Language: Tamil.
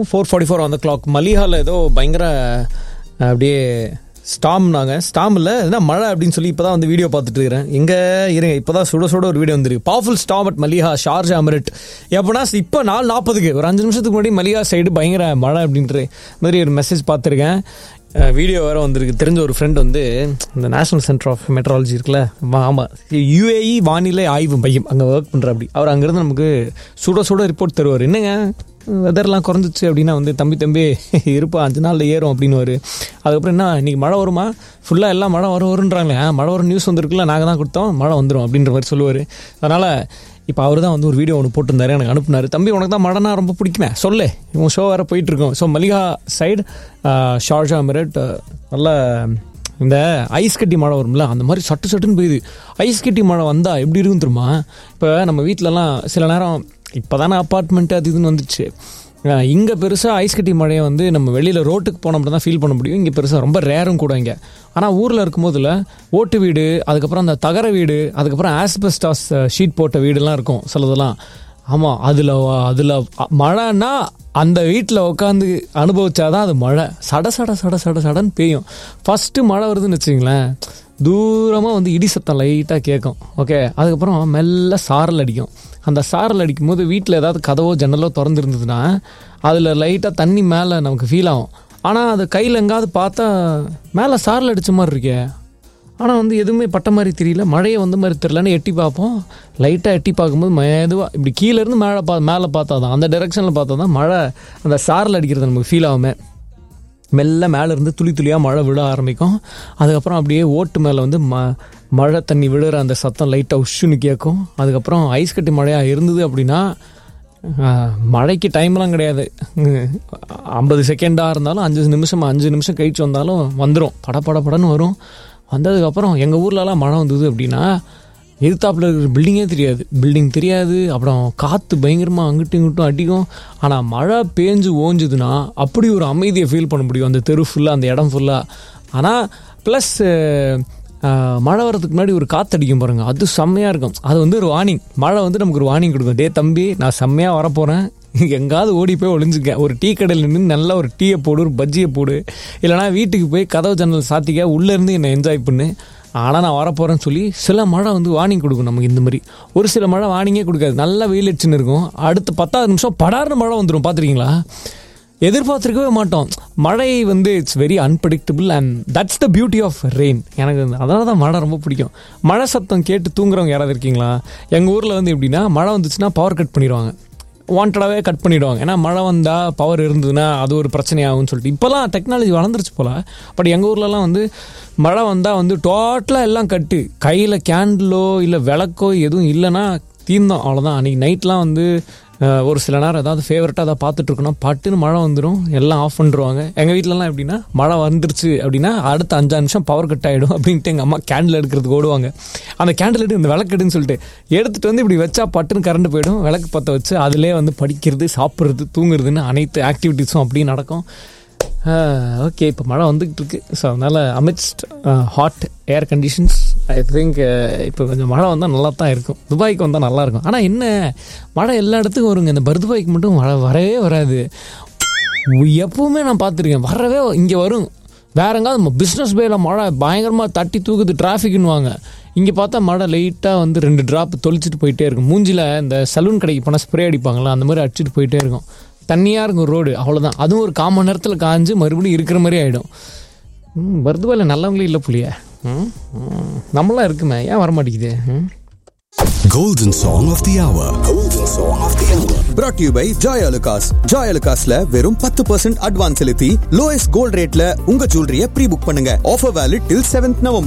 ஃபோர் ஃபார்ட்டி ஃபோர் அந்த கிளாக் மலிஹால ஏதோ பயங்கர அப்படியே ஸ்டாம்னாங்க ஸ்டாம் இல்லை என்ன மழை அப்படின்னு சொல்லி இப்போ தான் வந்து வீடியோ பார்த்துட்டு இருக்கிறேன் எங்கே இருங்க இப்போ தான் சுட சுட ஒரு வீடியோ வந்துருக்கு powerful storm at Mleiha Sharjah emirate எப்போனா இப்போ நாலு நாற்பதுக்கு ஒரு அஞ்சு நிமிஷத்துக்கு முன்னாடி மலிஹா சைடு பயங்கர மழை அப்படின்ற மாதிரி ஒரு மெசேஜ் பார்த்துருக்கேன் வீடியோ வேறு வந்திருக்கு தெரிஞ்ச ஒரு ஃப்ரெண்ட் வந்து இந்த நேஷனல் சென்டர் ஆஃப் மெட்ராலஜி இருக்குல்ல ஆமாம் யுஏஇ வானிலை ஆய்வு மையம் அங்கே ஒர்க் பண்ணுற அப்படி அவர் அங்கேருந்து நமக்கு சுட சுட ரிப்போர்ட் தருவார் என்னங்க வெதர்லாம் குறைஞ்சிச்சு அப்படின்னா வந்து தம்பி தம்பி இருப்பா அஞ்சு நாளில் ஏறும் அப்படின்னு வரு அதுக்கப்புறம் என்ன இன்றைக்கி மழை வருமா ஃபுல்லாக எல்லாம் மழை வரும் வருன்றாங்களே ஆ மழை வரும் நியூஸ் வந்திருக்குல்ல நாங்கள் தான் கொடுத்தோம் மழை வந்துடும் அப்படின்ற மாதிரி சொல்லுவார் அதனால் இப்போ அவர் தான் வந்து ஒரு வீடியோ ஒன்று போட்டிருந்தாரு எனக்கு அனுப்புனாரு தம்பி உனக்கு தான் மழைனா ரொம்ப பிடிக்குமே சொல்லு இவன் ஷோ வேறு போயிட்டுருக்கோம் so Mleiha side Sharjah emirate நல்ல இந்த ஐஸ் கட்டி மழை வரும்ல அந்த மாதிரி சட்டு சட்டுன்னு பெய்யுது ஐஸ் கட்டி மழை வந்தால் எப்படி இருக்கும் தெரியுமா இப்போ நம்ம வீட்டிலலாம் சில நேரம் இப்போ தானே அப்பார்ட்மெண்ட்டு அது இதுன்னு வந்துச்சு இங்கே பெருசாக ஐஸ் கட்டி மழையை வந்து நம்ம வெளியில் ரோட்டுக்கு போனோம்னா தான் ஃபீல் பண்ண முடியும் இங்கே பெருசாக ரொம்ப ரேரும் கூட இங்கே ஆனால் ஊரில் இருக்கும்போதில் ஓட்டு வீடு அதுக்கப்புறம் அந்த தகர வீடு அதுக்கப்புறம் ஆஸ்பெஸ்டாஸ் ஷீட் போட்ட வீடுலாம் இருக்கும் சிலதெல்லாம் ஆமாம் அதில் அதில் மழைன்னா அந்த வீட்டில் உட்காந்து அனுபவிச்சாதான் அது மழை சட சட சட சட சடன்னு பெய்யும் ஃபஸ்ட்டு மழை வருதுன்னு வச்சுங்களேன் தூரமாக வந்து இடி சத்தம் லைட்டாக கேட்கும் ஓகே அதுக்கப்புறம் மெல்ல சாரல் அடிக்கும் அந்த சாரல் அடிக்கும் போது வீட்டில் ஏதாவது கதவோ ஜன்னலோ திறந்துருந்ததுன்னா அதில் லைட்டாக தண்ணி மேலே நமக்கு ஃபீல் ஆகும் ஆனால் அது கையில் எங்காவது பார்த்தா மேலே சாரல் அடித்த மாதிரி இருக்கே ஆனால் வந்து எதுவுமே பட்ட மாதிரி தெரியல மழையை வந்த மாதிரி தெரிலன்னு எட்டி பார்ப்போம் லைட்டாக எட்டி பார்க்கும்போது மெதுவாக இப்படி கீழேருந்து மேலே பா மேலே பார்த்தா தான் அந்த டெரெக்ஷனில் பார்த்தா தான் மழை அந்த சாரல் அடிக்கிறது நமக்கு ஃபீல் ஆகுமே மெல்ல மேலேருந்து துளி துளியாக மழை விழ ஆரம்பிக்கும் அதுக்கப்புறம் அப்படியே ஓட்டு மேலே வந்து ம மழை தண்ணி விழுற அந்த சத்தம் லைட்டாக உஷுன்னு கேட்கும் அதுக்கப்புறம் ஐஸ் கட்டி மழையாக இருந்தது அப்படின்னா மழைக்கு டைம்லாம் கிடையாது ஐம்பது செகண்டாக இருந்தாலும் அஞ்சு நிமிஷம் அஞ்சு நிமிஷம் கழிச்சு வந்தாலும் வந்துடும் பட பட படன்னு வரும் வந்ததுக்கப்புறம் எங்கள் ஊர்லலாம் மழை வந்தது அப்படின்னா எதிர்த்தாப்பில் இருக்கிற பில்டிங்கே தெரியாது பில்டிங் தெரியாது அப்புறம் காற்று பயங்கரமாக அங்கிட்டும் இங்கிட்டும் அடிக்கும் ஆனால் மழை பேஞ்சு ஓஞ்சுதுன்னா அப்படி ஒரு அமைதியை ஃபீல் பண்ண முடியும் அந்த தெரு ஃபுல்லாக அந்த இடம் ஃபுல்லாக ஆனால் ப்ளஸ் மழை வரதுக்கு முன்னாடி ஒரு காற்றடிக்கும் பாருங்கள் அது செம்மையாக இருக்கும் அது வந்து ஒரு வார்னிங் மழை வந்து நமக்கு ஒரு வார்னிங் கொடுக்கும் டே தம்பி நான் செம்மையாக வரப்போகிறேன் எங்காவது ஓடி போய் ஒளிஞ்சுக்க ஒரு டீ கடையில் நின்று நல்லா ஒரு டீயை போடு ஒரு பஜ்ஜியை போடு இல்லைனா வீட்டுக்கு போய் கதவு ஜன்னல் சாத்திக்க உள்ளேருந்து என்னை என்ஜாய் பண்ணு ஆனால் நான் வரப்போகிறேன்னு சொல்லி சில மழை வந்து வார்னிங் கொடுக்கும் நமக்கு இந்த மாதிரி ஒரு சில மழை வார்னிங்கே கொடுக்காது நல்லா வெயில் அடிச்சுன்னு இருக்கும் அடுத்த பத்தாவது நிமிஷம் படார்னு மழை வந்துடும் பார்த்துருக்கீங்களா எதிர்பார்த்துருக்கவே மாட்டோம் மழை வந்து it's very unpredictable and that's the beauty of rain எனக்கு அதனால தான் மழை ரொம்ப பிடிக்கும் மழை சத்தம் கேட்டு தூங்குறவங்க யாராவது இருக்கீங்களா எங்கள் ஊரில் வந்து எப்படின்னா மழை வந்துச்சுன்னா பவர் கட் பண்ணிடுவாங்க வாண்டடாகவே கட் பண்ணிவிடுவாங்க ஏன்னா மழை வந்தால் பவர் இருந்ததுன்னா அது ஒரு பிரச்சனையாகும்னு சொல்லிட்டு இப்போலாம் டெக்னாலஜி வளர்ந்துருச்சு போல் பட் எங்கள் ஊர்லலாம் வந்து மழை வந்தால் வந்து டோட்டலாக எல்லாம் கட்டு கையில் கேண்டிலோ இல்லை விளக்கோ எதுவும் இல்லைன்னா தீர்ந்தோம் அவ்வளோதான் அன்றைக்கி நைட்லாம் வந்து ஒரு சில நேரம் ஏதாவது ஃபேவரட்டாக அதை பார்த்துட்டு இருக்கணும் பட்டுன்னு மழை வந்துடும் எல்லாம் ஆஃப் பண்ணிடுவாங்க எங்கள் வீட்டிலலாம் எப்படின்னா மழை வந்துருச்சு அப்படின்னா அடுத்த அஞ்சு நிமிஷம் பவர் கட் ஆகிடும் அப்படின்ட்டு எங்கள் அம்மா கேண்டில் எடுக்கிறதுக்கு ஓடுவாங்க அந்த கேண்டில் எடுத்து இந்த விளக்கெடுன்னு சொல்லிட்டு எடுத்துகிட்டு வந்து இப்படி வச்சா பட்டுன்னு கரண்ட் போயிடும் விளக்கு பற்ற வச்சு அதிலே வந்து படிக்கிறது சாப்பிட்றது தூங்குறதுன்னு அனைத்து ஆக்டிவிட்டீஸும் அப்படியே நடக்கும் ஓகே இப்போ மழை வந்துக்கிட்டு இருக்கு ஸோ அதனால் amidst hot air conditions I think இப்போ கொஞ்சம் மழை வந்தால் நல்லா தான் இருக்கும் துபாய்க்கு வந்தால் நல்லாயிருக்கும் ஆனால் என்ன மழை எல்லா இடத்துக்கும் வருங்க இந்த பர்துபாய்க்கு மட்டும் மழை வரவே வராது எப்பவுமே நான் பார்த்துருக்கேன் வரவே இங்கே வரும் வேற எங்காவது பிஸ்னஸ் பேல மழை பயங்கரமாக தட்டி தூக்குது டிராஃபிக்னு வாங்க இங்கே பார்த்தா மழை லைட்டாக வந்து ரெண்டு ட்ராப் தொளிச்சிட்டு போயிட்டே இருக்கும் மூஞ்சில் இந்த சலூன் கடைக்கு போனால் ஸ்ப்ரே அடிப்பாங்களா அந்த மாதிரி அடிச்சுட்டு போயிட்டே இருக்கும் தண்ணியாக இருக்கும் ரோடு அவ்வளோதான் அதுவும் ஒரு கால் மணி நேரத்தில் காஞ்சு மறுபடியும் இருக்கிற மாதிரி ஆகிடும் பர்துபாயில் நல்லவங்களே இல்லை புள்ளிய நம்மளாம் இருக்குமே ஏன் வரமாட்டேங்குது Golden Song of the Hour. Golden Song of the Hour. brought to you by Joy Alucas. Joy Alucasல வெறும் பத்து பர்சன்ட் அட்வான்ஸ் செலுத்தி லோயஸ்ட் கோல்ட் ரேட்ல உங்க ஜுவல்லரிய ப்ரீ புக் பண்ணுங்க offer valid till seventh November